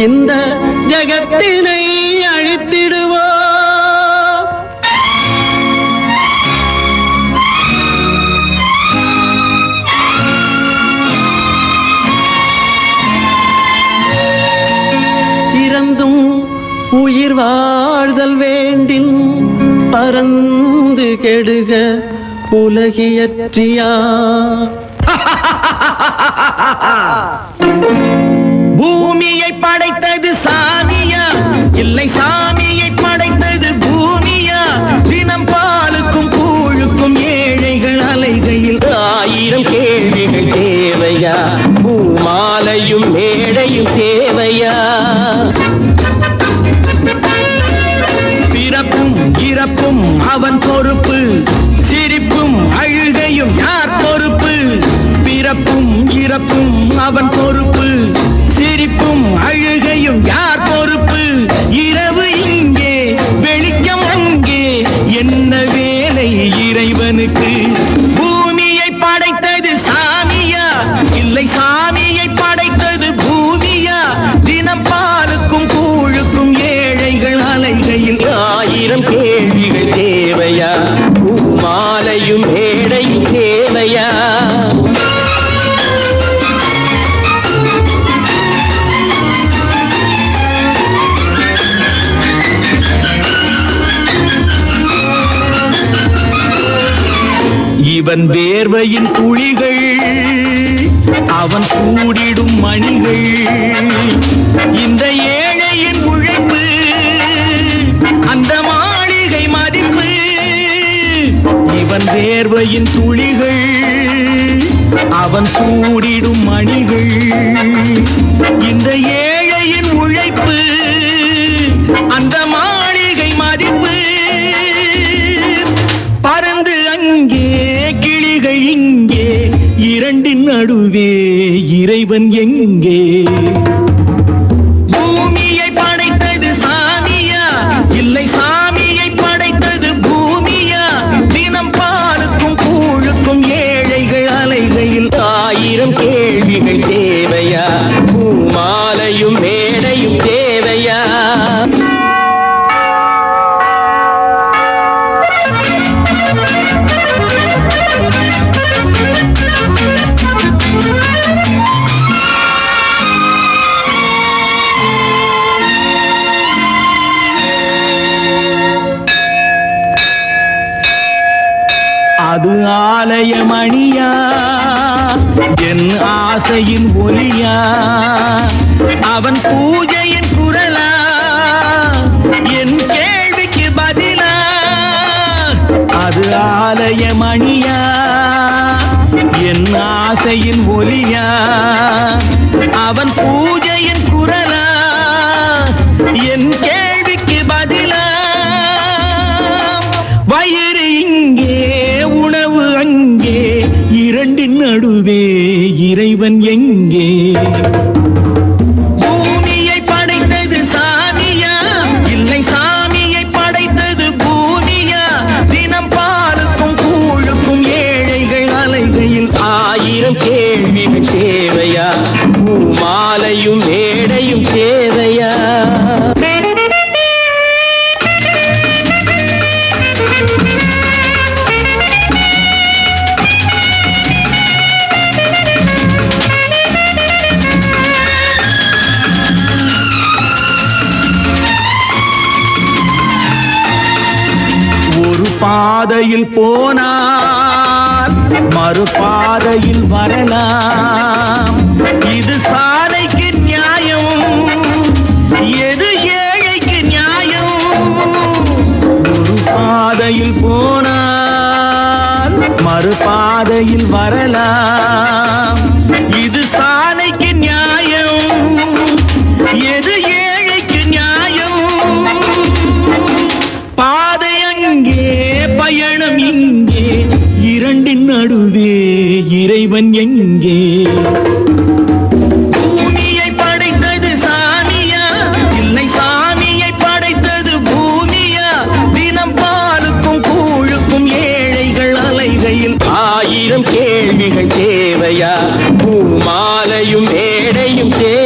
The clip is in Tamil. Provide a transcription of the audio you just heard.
இந்த ஜகத்தினை அழித்திடுவோ இறந்தும் உயிர் வாழ்தல் வேண்டின் பறந்து கெடுக உலகியற்றியா பூமியை படைத்தது சாமியா இல்லை சாமியை படைத்தது பூமியா தினம் பாலுக்கும் கூழுக்கும் ஏழைகள் அலைகையில் ஆயிரம் கேள்விகள் தேவையா பூமாலையும் மேடையும் தேவையா பிறப்பும் இறப்பும் அவன் பொறுப்பு சிரிப்பும் அழுகையும் யார் பொறுப்பு பிறப்பும் இறப்பும் அவன் பொறுப்பு சிரிப்பும் அழுகையும் யார் பொறுப்பு இரவு இங்கே வெளிச்சம் அங்கே என்ன வேலை இறைவனுக்கு பூமியை படைத்தது சாமியா இல்லை சாமியை படைத்தது பூமியா தினம் பாலுக்கும் கூழுக்கும் ஏழைகள் அலைகையில் ஆயிரம் கேள்விகள் தேவையா மாலையும் மேடையும் தேவையா இவன் வேர்வையின் துளிகள் அவன் சூடிடும் மணிகள் இந்த ஏழையின் உழைப்பு அந்த மாளிகை மதிப்பு இவன் வேர்வையின் துளிகள் அவன் சூடிடும் மணிகள் இந்த ஏழையின் உழைப்பு அந்த மாளிகை மதிப்பு பறந்து அங்கே கிளிகள் இங்கே இரண்டின் நடுவே இறைவன் எங்கே பூமியை படைத்தது சாமியா இல்லை சாமியை படைத்தது பூமியா தினம் பாலுக்கும் கூழுக்கும் ஏழைகள் அலைகையில் ஆயிரம் கேள்விகள் தேவையா பூமாலையும் மேடையும் தேவையா அது ஆலயமணியா என் ஆசையின் ஒலியா அவன் பூஜையின் குரலா என் கேள்விக்கு பதிலா அது ஆலயமணியா என் ஆசையின் ஒலியா அவன் பூஜையின் குரலா என் கேள்விக்கு பதிலா வயிறு இங்கே உணவு அங்கே இரண்டின் நடுவே இறைவன் எங்கே பூமியை படைத்தது சாமியா இல்லை சாமியை படைத்தது பூமியா தினம் பாலுக்கும் கூழுக்கும் ஏழைகள் அலைகையில் ஆயிரம் கேள்விகள் தேவையா பூமாலையும் மேடையும் தேவையா ஒரு பாதையில் போனால் மறு பாதையில் வரலாம் இது சாலைக்கு நியாயம் எது ஏழைக்கு நியாயம் ஒரு பாதையில் போனால் மறு பாதையில் வரலாம் இது சாலைக்கு நியாயம் எது ஏழைக்கு நியாயம் பாதை அங்கே பயணம் இங்கே இரண்டின் நடுவே இறைவன் எங்கே பூமியை படைத்தது சாமியா இல்லை சாமியை படைத்தது பூமியா தினம் பாலுக்கும் கூழுக்கும் ஏழைகள் அலைகையில் ஆயிரம் கேள்விகள் தேவையா பூமாலையும் மேடையும் தேவை